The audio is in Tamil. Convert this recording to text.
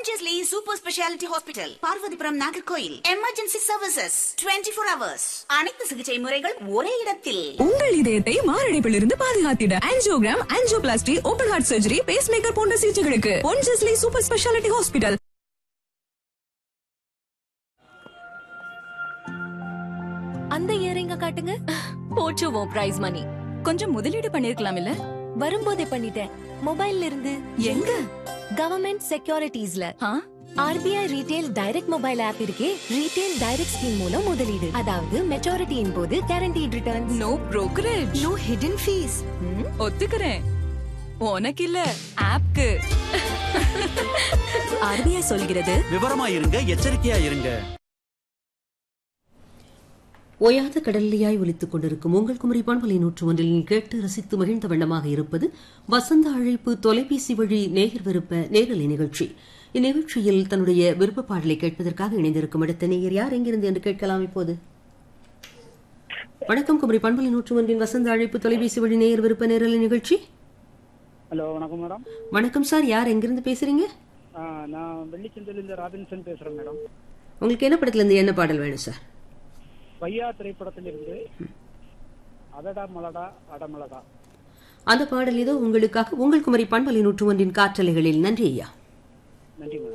Ponchesli super speciality hospital Parvathipuram Nagercoil emergency services 24 four hours அனைத்து சிகிச்சை முறைகள் ஒரே இடத்தில் உங்கள் இதயத்தை மாரடைப்பிலிருந்து பாதுகாத்திட angiogram angioplasty open heart surgery pacemaker போன்ற சிகிச்சைகளுக்கு பொன்ஜஸ்லி சூப்பர் ஸ்பெஷாலிட்டி ஹாஸ்பிட்டல் அந்த இயரிங்க காட்டுங்க போச்சுவோம் பிரைஸ் மணி கொஞ்சம் முதலீடு பண்ணிருக்கலாம் இல்ல வரும்போதே பண்ணிட்டேன் மொபைல்ல இருந்து எங்க கவர்மெண்ட் செக்யூரிட்டிஸ்ல ஆ? RBI retail direct mobile app இருக்கே ரீடெயில் டைரக்ட் ஸ்கீம் மூலம் முதலீடு அதாவது மெச்சூரிட்டியின் போது guaranteed returns no brokerage no hidden fees ஒத்துக்கிறேன் உனக்கு இல்ல ஆப்க்கு ஆர்பிஐ சொல்கிறது விவரமா இருங்க எச்சரிக்கையா இருங்க ஓயாத கடல்லையாய் ஒலித்துக் கொண்டிருக்கும் உங்கள் குமரி பண்பலை நூற்று ஒன்றில் நீங்கள் கேட்டு ரசித்து மகிழ்ந்த வண்ணமாக இருப்பது வசந்த அழைப்பு தொலைபேசி வழி நேயர் விருப்ப நேரலை நிகழ்ச்சி இந்நிகழ்ச்சியில் தன்னுடைய விருப்ப பாடலை கேட்பதற்காக இணைந்திருக்கும் அடுத்த நேயர் யார் எங்கிருந்து என்று கேட்கலாம் இப்போது வணக்கம் குமரி பண்பலை நூற்று ஒன்றின் வசந்த அழைப்பு தொலைபேசி வழி நேயர் விருப்ப நேரலை நிகழ்ச்சி ஹலோ வணக்கம் மேடம் வணக்கம் சார் யார் எங்கிருந்து பேசுறீங்க ஆ, நான் வெள்ளிச்சந்தையிலிருந்து ராபின்சன் பேசுறேன் மேடம் உங்களுக்கு என்ன படத்துல இருந்து என்ன பாடல் வேணும் சார் பையா திரைப்படத்திலிருந்து அதடா மலடா அடமலடா அந்த பாடல் இதோ உங்களுக்காக உங்கள் குமரி பண்பலை நூற்று ஒன்றின் காற்றலைகளில் நன்றி ஐயா நன்றி மேடம்